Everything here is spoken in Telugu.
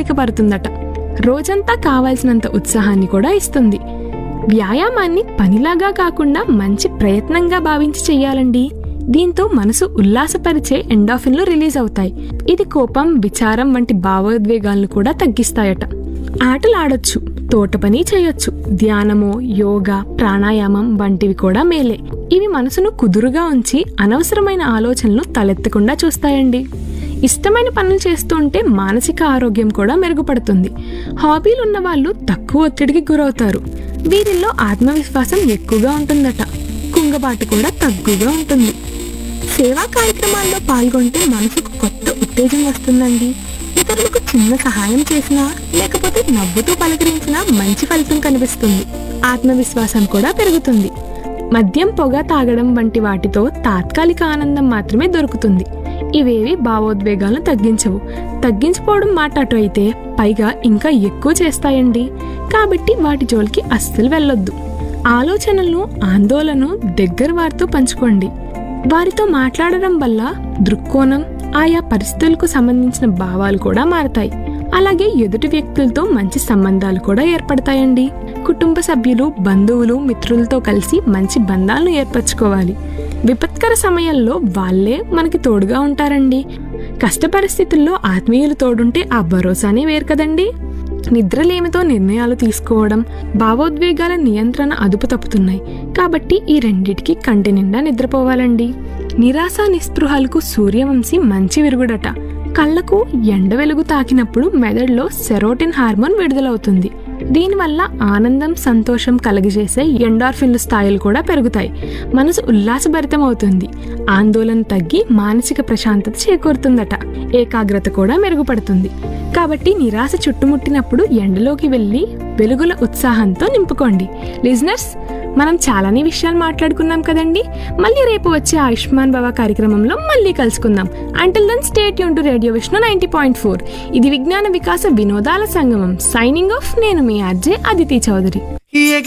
తేలికపరుతుందట రోజంతా కావాల్సినంత ఉత్సాహాన్ని కూడా ఇస్తుంది వ్యాయామాన్ని పనిలాగా కాకుండా మంచి ప్రయత్నంగా భావించి చెయ్యాలండి దీంతో మనసు ఉల్లాసపరిచే ఎండాఫిన్లు రిలీజ్ అవుతాయి ఇది కోపం విచారం వంటి భావోద్వేగాలను కూడా తగ్గిస్తాయట ఆటలు ఆడొచ్చు తోట పని చేయొచ్చు ధ్యానము యోగా ప్రాణాయామం వంటివి కూడా మేలే ఇవి మనసును కుదురుగా ఉంచి అనవసరమైన ఆలోచనలు తలెత్తకుండా చూస్తాయండి ఇష్టమైన పనులు చేస్తూ ఉంటే మానసిక ఆరోగ్యం కూడా మెరుగుపడుతుంది హాబీలు ఉన్న వాళ్ళు తక్కువ ఒత్తిడికి గురవుతారు వీరిల్లో ఆత్మవిశ్వాసం ఎక్కువగా ఉంటుందట కుంగబాటు కూడా తక్కువగా ఉంటుంది సేవా కార్యక్రమాల్లో పాల్గొంటే మనసుకు కొత్త ఉత్తేజం వస్తుందండి ఇతరులకు చిన్న సహాయం చేసినా లేకపోతే నవ్వుతూ పలకరించినా మంచి ఫలితం కనిపిస్తుంది ఆత్మవిశ్వాసం కూడా పెరుగుతుంది మద్యం పొగ తాగడం వంటి వాటితో తాత్కాలిక ఆనందం మాత్రమే దొరుకుతుంది ఇవేవి భావోద్వేగాలను తగ్గించవు తగ్గించుకోవడం మాట అటు అయితే పైగా ఇంకా ఎక్కువ చేస్తాయండి కాబట్టి వాటి జోలికి అస్సలు వెళ్ళొద్దు ఆలోచనలను ఆందోళన దగ్గర వారితో పంచుకోండి వారితో మాట్లాడడం వల్ల దృక్కోణం ఆయా పరిస్థితులకు సంబంధించిన భావాలు కూడా మారతాయి అలాగే ఎదుటి వ్యక్తులతో మంచి సంబంధాలు కూడా ఏర్పడతాయండి కుటుంబ సభ్యులు బంధువులు మిత్రులతో కలిసి మంచి బంధాలను ఏర్పరచుకోవాలి విపత్కర సమయంలో వాళ్ళే మనకి తోడుగా ఉంటారండి కష్ట పరిస్థితుల్లో ఆత్మీయులు తోడుంటే ఆ భరోసానే వేరు కదండి నిద్రలేమితో నిర్ణయాలు తీసుకోవడం భావోద్వేగాల నియంత్రణ అదుపు తప్పుతున్నాయి కాబట్టి ఈ రెండిటికి కంటి నిండా నిద్రపోవాలండి నిరాశ నిస్పృహలకు సూర్యవంశీ మంచి విరుగుడట కళ్ళకు ఎండ వెలుగు తాకినప్పుడు మెదడులో సెరోటిన్ హార్మోన్ విడుదలవుతుంది దీనివల్ల ఆనందం సంతోషం కలగజేసే ఎండార్ఫిన్ల స్థాయిలు కూడా పెరుగుతాయి మనసు ఉల్లాసభరితం అవుతుంది ఆందోళన తగ్గి మానసిక ప్రశాంతత చేకూరుతుందట ఏకాగ్రత కూడా మెరుగుపడుతుంది కాబట్టి నిరాశ చుట్టుముట్టినప్పుడు ఎండలోకి వెళ్ళి వెలుగుల ఉత్సాహంతో నింపుకోండి లిజనర్స్ మనం చాలానే విషయాలు మాట్లాడుకున్నాం కదండి మళ్ళీ రేపు వచ్చే ఆయుష్మాన్ భవ కార్యక్రమంలో మళ్ళీ కలుసుకుందాం అంటిల్ దెన్ స్టేట్ యూన్ to radio Vishnu ninety point four ఇది విజ్ఞాన వికాస వినోదాల సంగమం సైనింగ్ ఆఫ్ నేను మీ ఆర్జే అదితి చౌదరి